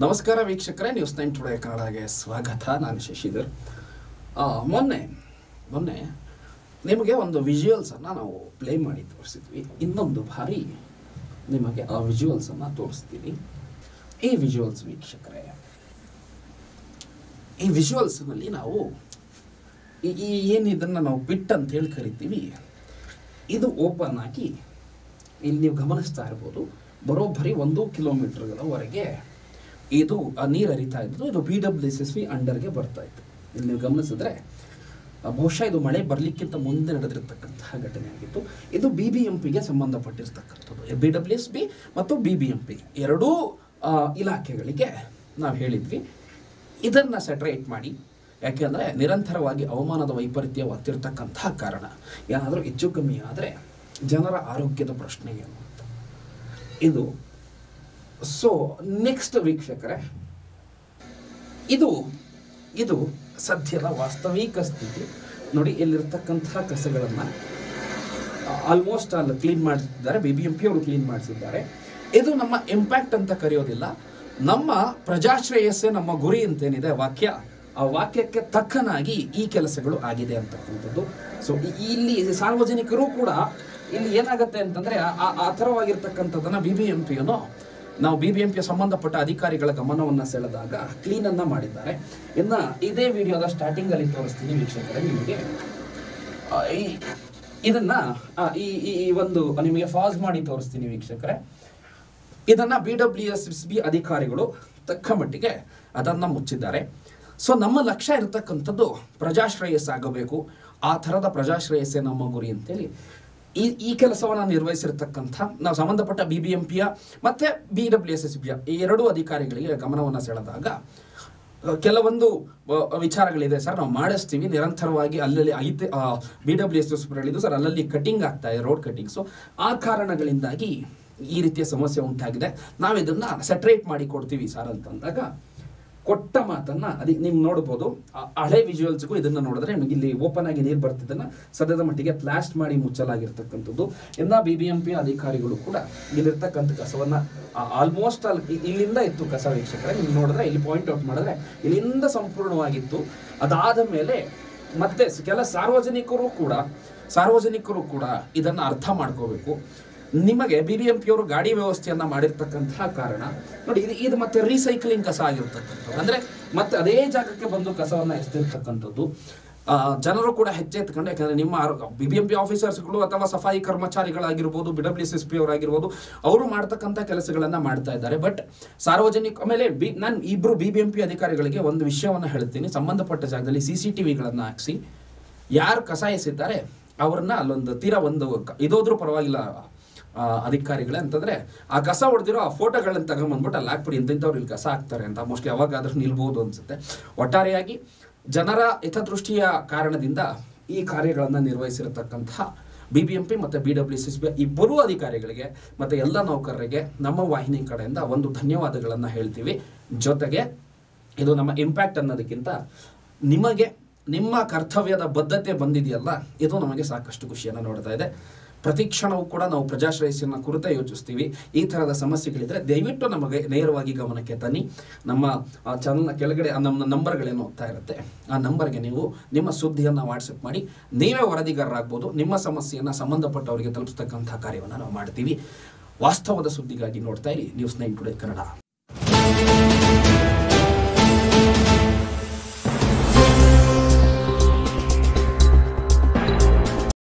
ನಮಸ್ಕಾರ ವೀಕ್ಷಕರೇ news nine today ಕನ್ನಡಗೆ ಸ್ವಾಗತ ನಾನು ಶಶಿಧರ್ ಆ, ಮೊನ್ನೆ ಮೊನ್ನೆ ನಿಮಗೆ ಒಂದು ವಿಜುವಲ್ಸನ್ನು ನಾವು ಪ್ಲೇ ಮಾಡಿ ತೋರಿಸಿದ್ವಿ ಇನ್ನೊಂದು ಬಾರಿ ನಿಮಗೆ ಆ ವಿಜುವಲ್ಸನ್ನು ತೋರಿಸ್ತೀನಿ ಈ ವಿಜುವಲ್ಸ್ ವೀಕ್ಷಕರೇ ಈ ವಿಜುವಲ್ಸ್ನಲ್ಲಿ ನಾವು ಈ ಈ ಏನು ಇದನ್ನು ನಾವು ಪಿಟ್ ಅಂತ ಹೇಳಿ ಕರಿತೀವಿ ಇದು ಓಪನ್ ಆಗಿ ಇಲ್ಲಿ ನೀವು ಗಮನಿಸ್ತಾ ಇರ್ಬೋದು ಬರೋಬ್ಬರಿ ಒಂದು ಕಿಲೋಮೀಟರ್ಗಳವರೆಗೆ ಇದು ಆ ನೀರು ಹರಿತಾ ಇದ್ದು ಇದು B W S S V ಅಂಡರ್ಗೆ ಬರ್ತಾ ಇತ್ತು ಇಲ್ಲಿ ನೀವು ಗಮನಿಸಿದ್ರೆ ಆ, ಬಹುಶಃ ಇದು ಮಳೆ ಬರಲಿಕ್ಕಿಂತ ಮುಂದೆ ನಡೆದಿರ್ತಕ್ಕಂತಹ ಘಟನೆ ಆಗಿತ್ತು ಇದು ಬಿ ಬಿ ಎಂ ಪಿಗೆ ಸಂಬಂಧಪಟ್ಟಿರ್ತಕ್ಕಂಥದ್ದು ಬಿ ಡಬ್ಲ್ಯೂ ಎಸ್ ಬಿ ಮತ್ತು ಬಿ ಬಿ ಎಂ ಪಿ ಎರಡೂ ಆ, ಇಲಾಖೆಗಳಿಗೆ ನಾವು ಹೇಳಿದ್ವಿ ಇದನ್ನು ಸೆಟ್ರೇಟ್ ಮಾಡಿ ಯಾಕೆಂದರೆ ನಿರಂತರವಾಗಿ ಹವಾಮಾನದ ವೈಪರೀತ್ಯವಾಗ್ತಿರ್ತಕ್ಕಂತಹ ಕಾರಣ ಏನಾದರೂ ಹೆಚ್ಚು ಕಮ್ಮಿ ಆದರೆ ಜನರ ಆರೋಗ್ಯದ ಪ್ರಶ್ನೆ ಏನು ಅಂತ ಇದು ಸೊ ನೆಕ್ಸ್ಟ್ ವೀಕ್ಷಕರೇ ಇದು ಇದು ಸದ್ಯದ ವಾಸ್ತವಿಕ ಸ್ಥಿತಿ ನೋಡಿ ಇಲ್ಲಿರ್ತಕ್ಕಂತಹ ಕಸಗಳನ್ನು ಆಲ್ಮೋಸ್ಟ್ ಅಲ್ಲಿ ಕ್ಲೀನ್ ಮಾಡಿಸಿದ್ದಾರೆ ಬಿ ಬಿ ಎಂ ಪಿ ಅವರು ಕ್ಲೀನ್ ಮಾಡಿಸಿದ್ದಾರೆ ಇದು ನಮ್ಮ ಇಂಪ್ಯಾಕ್ಟ್ ಅಂತ ಕರೆಯೋದಿಲ್ಲ ನಮ್ಮ ಪ್ರಜಾಶ್ರೇಯಸ್ಸೇ ನಮ್ಮ ಗುರಿ ಅಂತೇನಿದೆ ವಾಕ್ಯ ಆ ವಾಕ್ಯಕ್ಕೆ ತಕ್ಕನಾಗಿ ಈ ಕೆಲಸಗಳು ಆಗಿದೆ ಅಂತಕ್ಕಂಥದ್ದು ಸೊ ಇಲ್ಲಿ ಸಾರ್ವಜನಿಕರು ಕೂಡ ಇಲ್ಲಿ ಏನಾಗುತ್ತೆ ಅಂತಂದ್ರೆ ಆ- ಆ- ಆ ಥರವಾಗಿರ್ತಕ್ಕಂಥದ್ದನ್ನ ಬಿ ಬಿ ಎಂ ಪಿಯನ್ನು ನಾವು ಬಿ ಬಿ ಎಂ ಪಿಯ ಸಂಬಂಧಪಟ್ಟ ಅಧಿಕಾರಿಗಳ ಗಮನವನ್ನು ಸೆಳೆದಾಗ ಕ್ಲೀನ್ ಅನ್ನ ಮಾಡಿದ್ದಾರೆ ಇನ್ನ ಇದೇ ವಿಡಿಯೋದ ಸ್ಟಾರ್ಟಿಂಗ್ ಅಲ್ಲಿ ತೋರಿಸ್ತೀನಿ ವೀಕ್ಷಕರೇ ನಿಮಗೆ ಆ, ಈ- ಇದನ್ನ ಆ, ಈ ಈ ಈ ಒಂದು ನಿಮಗೆ ಫಾಸ್ ಮಾಡಿ ತೋರಿಸ್ತೀನಿ ವೀಕ್ಷಕರೇ ಇದನ್ನ B W S S B ಅಧಿಕಾರಿಗಳು ತಕ್ಕ ಮಟ್ಟಿಗೆ ಅದನ್ನ ಮುಚ್ಚಿದ್ದಾರೆ ಸೊ ನಮ್ಮ ಲಕ್ಷ್ಯ ಇರತಕ್ಕಂಥದ್ದು ಪ್ರಜಾಶ್ರೇಯಸ್ಸಾಗಬೇಕು ಆ ಥರದ ಪ್ರಜಾಶ್ರೇಯಸ್ಸೇ ನಮ್ಮ ಗುರಿ ಅಂತೇಳಿ ಈ ಈ ಕೆಲಸವನ್ನು ನಿರ್ವಹಿಸಿರ್ತಕ್ಕಂಥ ನಾವು ಸಂಬಂಧಪಟ್ಟ ಬಿ ಬಿ ಎಂ ಪಿಯ ಮತ್ತು ಬಿ ಡಬ್ಲ್ಯೂ ಎಸ್ ಎಸ್ ಬಿಯ ಈ ಎರಡೂ ಅಧಿಕಾರಿಗಳಿಗೆ ಗಮನವನ್ನು ಸೆಳೆದಾಗ ಕೆಲವೊಂದು ಆ, ವಿಚಾರಗಳಿದೆ ಸರ್ ನಾವು ಮಾಡಿಸ್ತೀವಿ ನಿರಂತರವಾಗಿ ಅಲ್ಲಲ್ಲಿ ಐತೆ ಬಿ ಡಬ್ಲ್ಯೂ ಎಸ್ ಎಸ್ ಹೇಳಿದ್ದು ಸರ್ ಅಲ್ಲಲ್ಲಿ ಕಟಿಂಗ್ ಆಗ್ತಾ ಇದೆ ರೋಡ್ ಕಟಿಂಗ್ಸು ಆ ಕಾರಣಗಳಿಂದಾಗಿ ಈ ರೀತಿಯ ಸಮಸ್ಯೆ ಉಂಟಾಗಿದೆ ನಾವು ಇದನ್ನ ಸೆಟ್ರೇಟ್ ಮಾಡಿ ಕೊಡ್ತೀವಿ ಸರ್ ಅಂತಂದಾಗ ಕೊಟ್ಟ ಮಾತನ್ನ ಅದಕ್ಕೆ ನೀವು ನೋಡ್ಬೋದು ಆ ಹಳೆ ವಿಜುವಲ್ಸ್ಗೂ ಇದನ್ನ ನೋಡಿದ್ರೆ ನಿಮಗೆ ಇಲ್ಲಿ ಓಪನ್ ಆಗಿ ನೀರು ಬರ್ತಿದ್ದನ್ನ ಸದ್ಯದ ಮಟ್ಟಿಗೆ ಪ್ಲಾಸ್ಟ್ ಮಾಡಿ ಮುಚ್ಚಲಾಗಿರ್ತಕ್ಕಂಥದ್ದು ಎಲ್ಲ ಬಿ ಬಿ ಎಂ ಪಿ ಅಧಿಕಾರಿಗಳು ಕೂಡ ಇಲ್ಲಿರ್ತಕ್ಕಂಥ ಕಸವನ್ನ ಆಲ್ಮೋಸ್ಟ್ ಅಲ್ಲಿ ಇಲ್ಲಿಂದ ಇತ್ತು ಕಸ ವೀಕ್ಷಕರೇ ನೀವು ನೋಡಿದ್ರೆ ಇಲ್ಲಿ ಪಾಯಿಂಟ್ ಔಟ್ ಮಾಡಿದ್ರೆ ಇಲ್ಲಿಂದ ಸಂಪೂರ್ಣವಾಗಿತ್ತು ಅದಾದ ಮೇಲೆ ಮತ್ತೆ ಕೆಲ ಸಾರ್ವಜನಿಕರು ಕೂಡ ಸಾರ್ವಜನಿಕರು ಕೂಡ ಇದನ್ನ ಅರ್ಥ ಮಾಡ್ಕೋಬೇಕು ನಿಮಗೆ ಬಿ ಬಿ ಎಂ ಪಿ ಅವರು ಗಾಡಿ ವ್ಯವಸ್ಥೆಯನ್ನ ಮಾಡಿರ್ತಕ್ಕಂತಹ ಕಾರಣ ನೋಡಿ ಇದು ಇದು ಮತ್ತೆ ರೀಸೈಕ್ಲಿಂಗ್ ಕಸ ಆಗಿರ್ತಕ್ಕಂಥದ್ದು ಅಂದ್ರೆ ಮತ್ತೆ ಅದೇ ಜಾಗಕ್ಕೆ ಬಂದು ಕಸವನ್ನ ಎಸ್ತಿರ್ತಕ್ಕಂಥದ್ದು ಆ, ಜನರು ಕೂಡ ಹೆಜ್ಜೆತ್ಕೊಂಡು ಯಾಕಂದ್ರೆ ನಿಮ್ಮ ಬಿ ಬಿ ಎಂ ಪಿ ಆಫೀಸರ್ಸ್ಗಳು ಅಥವಾ ಸಫಾಯಿ ಕರ್ಮಚಾರಿಗಳಾಗಿರ್ಬೋದು B W S S P ಅವರಾಗಿರ್ಬೋದು ಅವರು ಮಾಡ್ತಕ್ಕಂಥ ಕೆಲಸಗಳನ್ನ ಮಾಡ್ತಾ ಇದ್ದಾರೆ ಬಟ್ ಸಾರ್ವಜನಿಕ ಆಮೇಲೆ ಬಿ ನಾನು ಇಬ್ರು ಬಿ ಬಿ ಎಂ ಪಿ ಅಧಿಕಾರಿಗಳಿಗೆ ಒಂದು ವಿಷಯವನ್ನು ಹೇಳ್ತೀನಿ ಸಂಬಂಧಪಟ್ಟ ಜಾಗದಲ್ಲಿ ಸಿ ಸಿ ಟಿ ವಿಗಳನ್ನು ಹಾಕ್ಸಿ ಯಾರು ಕಸ ಎಸಿದ್ದಾರೆ ಅವ್ರನ್ನ ಅಲ್ಲೊಂದು ತೀರಾ ಒಂದು ಕ- ಇದಾದ್ರೂ ಪರವಾಗಿಲ್ಲ ಆ, ಅಧಿಕಾರಿಗಳೇ ಅಂತಂದ್ರೆ ಆ ಕಸ ಹೊಡೆದಿರೋ ಆ ಫೋಟೋಗಳನ್ನ ತಗೊಂಬಂದ್ಬಿಟ್ಟು ಅಲ್ಲಿ ಹಾಕ್ಬಿಡಿ ಇಂತಿಂಥವ್ರು ಇಲ್ಲಿ ಕಸ ಹಾಕ್ತಾರೆ ಅಂತ ಮೋಸ್ಟ್ಲಿ ಅವಾಗಾದ್ರೂ ನಿಲ್ಬೋದು ಅನ್ಸುತ್ತೆ ಒಟ್ಟಾರೆಯಾಗಿ ಜನರ ಹಿತದೃಷ್ಟಿಯ ಕಾರಣದಿಂದ ಈ ಕಾರ್ಯಗಳನ್ನು ನಿರ್ವಹಿಸಿರತಕ್ಕಂತಹ ಬಿ ಬಿ ಎಂ ಪಿ ಮತ್ತು ಬಿ ಡಬ್ಲ್ಯೂ ಎಸ್ ಬಿ ಇಬ್ಬರೂ ಅಧಿಕಾರಿಗಳಿಗೆ ಮತ್ತು ಎಲ್ಲ ನೌಕರರಿಗೆ ನಮ್ಮ ವಾಹಿನಿ ಕಡೆಯಿಂದ ಒಂದು ಧನ್ಯವಾದಗಳನ್ನು ಹೇಳ್ತೀವಿ ಜೊತೆಗೆ ಇದು ನಮ್ಮ ಇಂಪ್ಯಾಕ್ಟ್ ಅನ್ನೋದಕ್ಕಿಂತ ನಿಮಗೆ ನಿಮ್ಮ ಕರ್ತವ್ಯದ ಬದ್ಧತೆ ಬಂದಿದೆಯಲ್ಲ ಇದು ನಮಗೆ ಸಾಕಷ್ಟು ಖುಷಿಯನ್ನು ನೋಡ್ತಾ ಇದೆ ಪ್ರತಿ ಕ್ಷಣವೂ ಕೂಡ ನಾವು ಪ್ರಜಾಶ್ರೇಯಸ್ಸಿನ ಕುರಿತೇ ಯೋಚಿಸ್ತೀವಿ ಈ ಥರದ ಸಮಸ್ಯೆಗಳಿದ್ರೆ ದಯವಿಟ್ಟು ನಮಗೆ ನೇರವಾಗಿ ಗಮನಕ್ಕೆ ತನ್ನಿ ನಮ್ಮ ಚಾನಲ್ನ ಕೆಳಗಡೆ ಆ ನಮ್ಮ ನಂಬರ್ಗಳೇನು ಹೋಗ್ತಾ ಇರುತ್ತೆ ಆ ನಂಬರ್ಗೆ ನೀವು ನಿಮ್ಮ ಸುದ್ದಿಯನ್ನು ವಾಟ್ಸಪ್ ಮಾಡಿ ನೀವೇ ವರದಿಗಾರರಾಗ್ಬೋದು ನಿಮ್ಮ ಸಮಸ್ಯೆಯನ್ನು ಸಂಬಂಧಪಟ್ಟವರಿಗೆ ತಲುಪಿಸ್ತಕ್ಕಂಥ ಕಾರ್ಯವನ್ನು ನಾವು ಮಾಡ್ತೀವಿ ವಾಸ್ತವದ ಸುದ್ದಿಗಾಗಿ ನೋಡ್ತಾ ಇರಿ ನ್ಯೂಸ್ ನೈನ್ ಟುಡೇ ಕನ್ನಡ